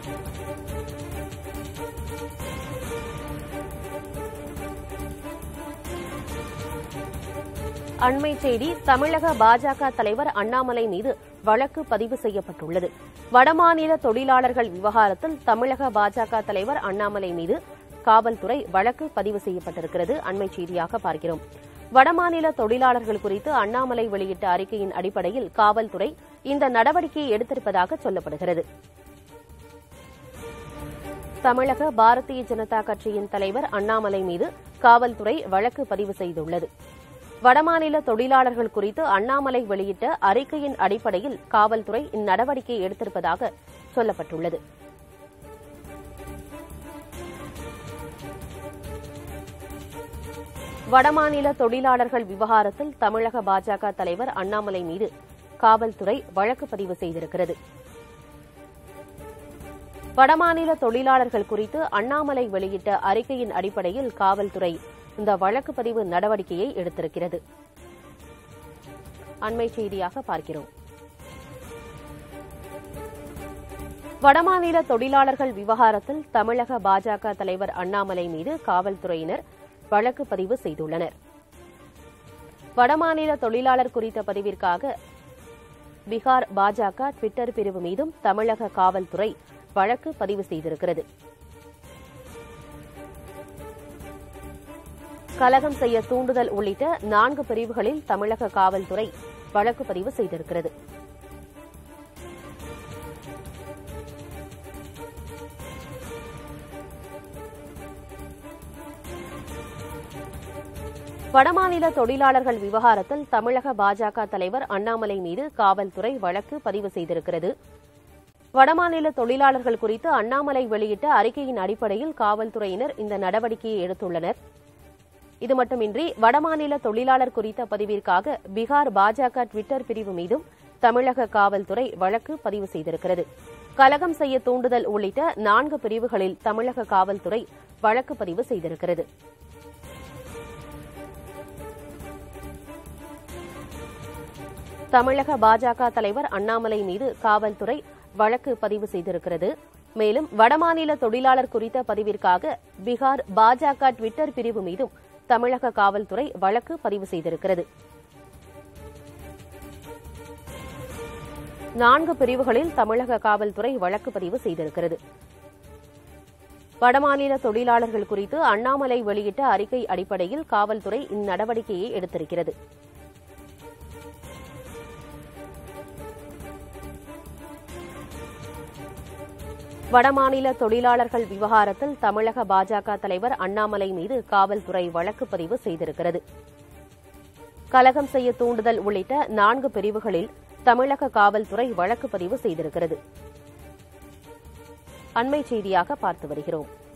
அண்மை செய்தி தமிழக பாஜக தலைவர் அண்ணாமலை மீது வழக்கு பதிவு செய்யப்பட்டுள்ளது வடமாநில தொழிலாளர்கள் விவகாரத்தில் தமிழக பாஜக தலைவர் அண்ணாமலை மீது காவல்துறை வழக்கு பதிவு செய்யப்பட்டிருக்கிறது அண்மை செய்தியாக பார்க்கிறோம் வடமாநில தொழிலாளர்கள் குறித்து அண்ணாமலை வெளியிட்ட அறிக்கையின் அடிப்படையில் காவல்துறை இந்த நடவடிக்கையை எடுத்திருப்பதாக சொல்லப்படுகிறது தமிழக பாரதிய ஜனதா கட்சியின் தலைவர் அண்ணாமலை மீது காவல்துறை வழக்கு பதிவு செய்துள்ளது வடமாநில தொழிலாளர்கள் குறித்து அண்ணாமலை வெளியிட்ட அறிக்கையின் அடிப்படையில் காவல்துறை இந்நடவடிக்கையை எடுத்திருப்பதாக சொல்லப்பட்டுள்ளது வடமாநில தொழிலாளர்கள் விவகாரத்தில் தமிழக பாஜக தலைவர் அண்ணாமலை மீது காவல்துறை வழக்கு பதிவு செய்திருக்கிறது வடமாநில தொழிலாளர்கள் குறித்து அண்ணாமலை வெளியிட்ட அறிக்கையின் அடிப்படையில் காவல்துறை இந்த வழக்கு பதிவு நடவடிக்கையை எடுத்திருக்கிறது அண்மை செய்தியாக பார்க்கிறோம் வடமாநில தொழிலாளர்கள் விவகாரத்தில் தமிழக பாஜக தலைவர் அண்ணாமலை மீது காவல்துறையினர் வழக்கு பதிவு செய்துள்ளனர் வடமாநில தொழிலாளர் குறித்த பதிவிற்காக பீகார் பாஜக ட்விட்டர் பிரிவு மீதும் தமிழக காவல்துறை வழக்கு பதிவு செய்திருக்கிறது கலகம் செய்ய தூண்டுதல் உள்ளிட்ட நான்கு பிரிவுகளில் தமிழக காவல்துறை வழக்கு பதிவு செய்திருக்கிறது வடமாநில தொழிலாளர்கள் விவகாரத்தில் தமிழக பாஜக தலைவர் அண்ணாமலை மீது காவல்துறை வழக்கு பதிவு செய்திருக்கிறது வடமாநில தொழிலாளர்கள் குறித்து அண்ணாமலை வெளியிட்ட அறிக்கையின் அடிப்படையில் காவல்துறையினர் இந்த நடவடிக்கையை எடுத்துள்ளனர் இது மட்டுமின்றி வடமாநில தொழிலாளர் குறித்த பதிவிற்காக பீகார் பாஜக ட்விட்டர் பிரிவு மீதும் தமிழக காவல்துறை வழக்கு பதிவு செய்திருக்கிறது கலகம் செய்ய தூண்டுதல் உள்ளிட்ட நான்கு பிரிவுகளில் தமிழக காவல்துறை வழக்கு பதிவு செய்திருக்கிறது தமிழக பாஜக தலைவர் அண்ணாமலை மீது காவல்துறை வழக்கு பதிவு செய்திருக்கிறது மேலும் வடமாநில தொழிலாளர் குறித்த பதிவிற்காக பீகார் பாஜக ட்விட்டர் பிரிவு மீதும் தமிழக காவல்துறை வழக்கு பதிவு செய்திருக்கிறது நான்கு பிரிவுகளில் தமிழக காவல்துறை வழக்கு பதிவு செய்திருக்கிறது வடமாநில தொழிலாளர்கள் குறித்து அண்ணாமலை வெளியிட்ட அறிக்கை அடிப்படையில் காவல்துறை இந்நடவடிக்கையை எடுத்திருக்கிறது வடமாநில தொழிலாளர்கள் விவகாரத்தில் தமிழக பாஜக தலைவர் அண்ணாமலை மீது காவல்துறை வழக்கு பதிவு செய்திருக்கிறது கலகம் செய்ய தூண்டுதல் உள்ளிட்ட நான்கு பிரிவுகளில் தமிழக காவல்துறை வழக்கு பதிவு செய்திருக்கிறது அண்மை செய்தியாக பார்த்து வருகிறோம்